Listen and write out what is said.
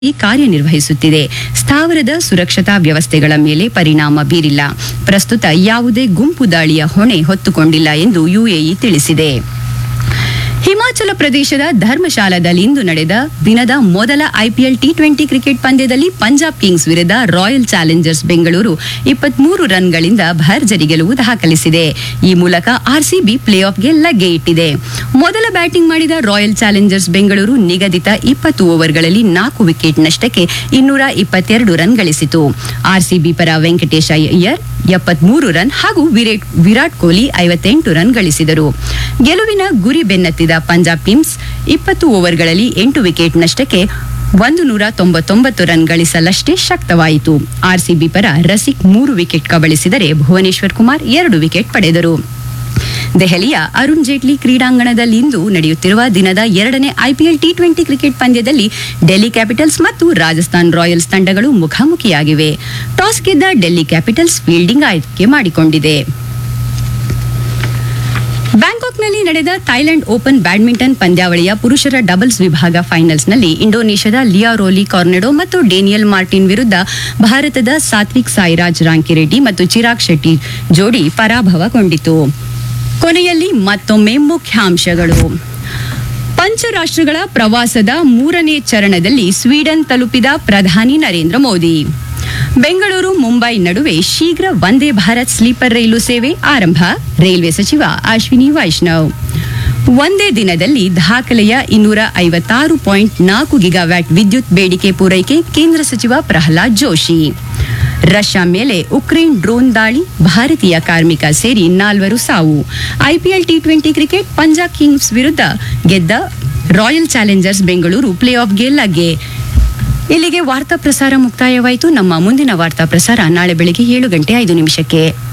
ಈ ಕಾರ್ಯನಿರ್ವಹಿಸುತ್ತಿದೆ ಸ್ಥಾವರದ ಸುರಕ್ಷತಾ ವ್ಯವಸ್ಥೆಗಳ ಮೇಲೆ ಪರಿಣಾಮ ಬೀರಿಲ್ಲ ಪ್ರಸ್ತುತ ಯಾವುದೇ ಗುಂಪು ದಾಳಿಯ ಹೊಣೆ ಹೊತ್ತುಕೊಂಡಿಲ್ಲ ಎಂದು ಯುಎಇ ತಿಳಿಸಿದೆ ಹಿಮಾಚಲ ಪ್ರದೇಶದ ಧರ್ಮಶಾಲಾದಲ್ಲಿಂದು ನಡೆದ ದಿನದ ಮೊದಲ ಐಪಿಎಲ್ ಟಿ ಟ್ವೆಂಟಿ ಕ್ರಿಕೆಟ್ ಪಂದ್ಯದಲ್ಲಿ ಪಂಜಾಬ್ ಕಿಂಗ್ಸ್ ವಿರುದ್ಧ ರಾಯಲ್ ಚಾಲೆಂಜರ್ಸ್ ಬೆಂಗಳೂರು ಇಪ್ಪತ್ಮೂರು ರನ್ಗಳಿಂದ ಭರ್ಜರಿ ಗೆಲುವು ದಾಖಲಿಸಿದೆ ಈ ಮೂಲಕ ಆರ್ಸಿಬಿ ಪ್ಲೇ ಆಫ್ಗೆ ಲಗ್ಗೆ ಇಟ್ಟಿದೆ ಮೊದಲ ಬ್ಯಾಟಿಂಗ್ ಮಾಡಿದ ರಾಯಲ್ ಚಾಲೆಂಜರ್ಸ್ ಬೆಂಗಳೂರು ನಿಗದಿತ ಇಪ್ಪತ್ತು ಓವರ್ಗಳಲ್ಲಿ ನಾಲ್ಕು ವಿಕೆಟ್ ನಷ್ಟಕ್ಕೆ ಇನ್ನೂರ ಇಪ್ಪತ್ತೆರಡು ರನ್ ಗಳಿಸಿತು ಆರ್ಸಿಬಿ ಪರ ವೆಂಕಟೇಶ ಅಯ್ಯರ್ ಎಪ್ಪತ್ಮೂರು ರನ್ ಹಾಗೂ ವಿರಾಟ್ ವಿರಾಟ್ ಕೊಹ್ಲಿ ಐವತ್ತೆಂಟು ರನ್ ಗಳಿಸಿದರು ಗೆಲುವಿನ ಗುರಿ ಬೆನ್ನತ್ತಿದ ಪಂಜಾಬ್ ಕಿಂಗ್ಸ್ ಇಪ್ಪತ್ತು ಓವರ್ಗಳಲ್ಲಿ ಎಂಟು ವಿಕೆಟ್ ನಷ್ಟಕ್ಕೆ ಒಂದು ನೂರ ತೊಂಬತ್ತೊಂಬತ್ತು ರನ್ ಗಳಿಸಲಷ್ಟೇ ಶಕ್ತವಾಯಿತು ಆರ್ಸಿಬಿ ಪರ ರಸಿಕ್ ಮೂರು ವಿಕೆಟ್ ಕಬಳಿಸಿದರೆ ಭುವನೇಶ್ವರ್ ಕುಮಾರ್ ಎರಡು ವಿಕೆಟ್ ಪಡೆದರು ದೆಹಲಿಯ ಅರುಣ್ ಜೇಟ್ಲಿ ಕ್ರೀಡಾಂಗಣದಲ್ಲಿಂದು ನಡೆಯುತ್ತಿರುವ ದಿನದ ಎರಡನೇ ಐಪಿಎಲ್ ಟಿ ಟ್ವೆಂಟಿ ಕ್ರಿಕೆಟ್ ಪಂದ್ಯದಲ್ಲಿ ಡೆಲ್ಲಿ ಕ್ಯಾಪಿಟಲ್ಸ್ ಮತ್ತು ರಾಜಸ್ಥಾನ್ ರಾಯಲ್ಸ್ ತಂಡಗಳು ಮುಖಾಮುಖಿಯಾಗಿವೆ ಟಾಸ್ ಗೆದ್ದ ಡೆಲ್ಲಿ ಕ್ಯಾಪಿಟಲ್ಸ್ ಫೀಲ್ಡಿಂಗ್ ಆಯ್ಕೆ ಮಾಡಿಕೊಂಡಿದೆ ಬ್ಯಾಂಕಾಕ್ನಲ್ಲಿ ನಡೆದ ಥೈಲ್ಯಾಂಡ್ ಓಪನ್ ಬ್ಯಾಡ್ಮಿಂಟನ್ ಪಂದ್ಯಾವಳಿಯ ಪುರುಷರ ಡಬಲ್ಸ್ ವಿಭಾಗ ಫೈನಲ್ಸ್ನಲ್ಲಿ ಇಂಡೋನೇಷ್ಯಾದ ಲಿಯಾ ರೋಲಿ ಕಾರ್ನೆಡೋ ಮತ್ತು ಡೇನಿಯಲ್ ಮಾರ್ಟಿನ್ ವಿರುದ್ಧ ಭಾರತದ ಸಾತ್ವಿಕ್ ಸಾಯಿರಾಜ್ ರಾಂಕಿರೆಡ್ಡಿ ಮತ್ತು ಚಿರಾಗ್ ಶೆಟ್ಟಿ ಜೋಡಿ ಪರಾಭವಗೊಂಡಿತು ಕೊನೆಯಲ್ಲಿ ಮತ್ತೊಮ್ಮೆ ಮುಖ್ಯಾಂಶಗಳು ಪಂಚರಾಷ್ಟ್ರಗಳ ಪ್ರವಾಸದ ಮೂರನೇ ಚರಣದಲ್ಲಿ ಸ್ವೀಡನ್ ತಲುಪಿದ ಪ್ರಧಾನಿ ನರೇಂದ್ರ ಮೋದಿ ಬೆಂಗಳೂರು ಮುಂಬೈ ನಡುವೆ ಶೀಘ್ರ ವಂದೇ ಭಾರತ್ ಸ್ಲೀಪರ್ ರೈಲು ಸೇವೆ ಆರಂಭ ರೈಲ್ವೆ ಸಚಿವ ಅಶ್ವಿನಿ ವೈಷ್ಣವ್ ಒಂದೇ ದಿನದಲ್ಲಿ ದಾಖಲೆಯ ಇನ್ನೂರ ಐವತ್ತಾರು ಪಾಯಿಂಟ್ ನಾಲ್ಕು ಗಿಗಾವ್ಯಾಟ್ ವಿದ್ಯುತ್ ಬೇಡಿಕೆ ಪೂರೈಕೆ ಕೇಂದ್ರ ಸಚಿವ ಪ್ರಹ್ಲಾದ್ ಜೋಶಿ ರಷ್ಯಾ ಮೇಲೆ ಉಕ್ರೇನ್ ಡ್ರೋನ್ ದಾಳಿ ಭಾರತೀಯ ಕಾರ್ಮಿಕ ಸೇರಿ ನಾಲ್ವರು ಸಾವು IPL T twenty cricket Punjab kings ವಿರುದ್ಧ ಗೆದ್ದ ರಾಯಲ್ ಚಾಲೆಂಜರ್ಸ್ ಬೆಂಗಳೂರು ಪ್ಲೇ ಆಫ್ಗೆ ಲಗ್ಗೆ ಇಲ್ಲಿಗೆ ವಾರ್ತಾ ಪ್ರಸಾರ ಮುಕ್ತಾಯವಾಯಿತು ನಮ್ಮ ಮುಂದಿನ ವಾರ್ತಾ ಪ್ರಸಾರ ನಾಳೆ ಬೆಳಿಗ್ಗೆ ಏಳು ಗಂಟೆ ಐದು ನಿಮಿಷಕ್ಕೆ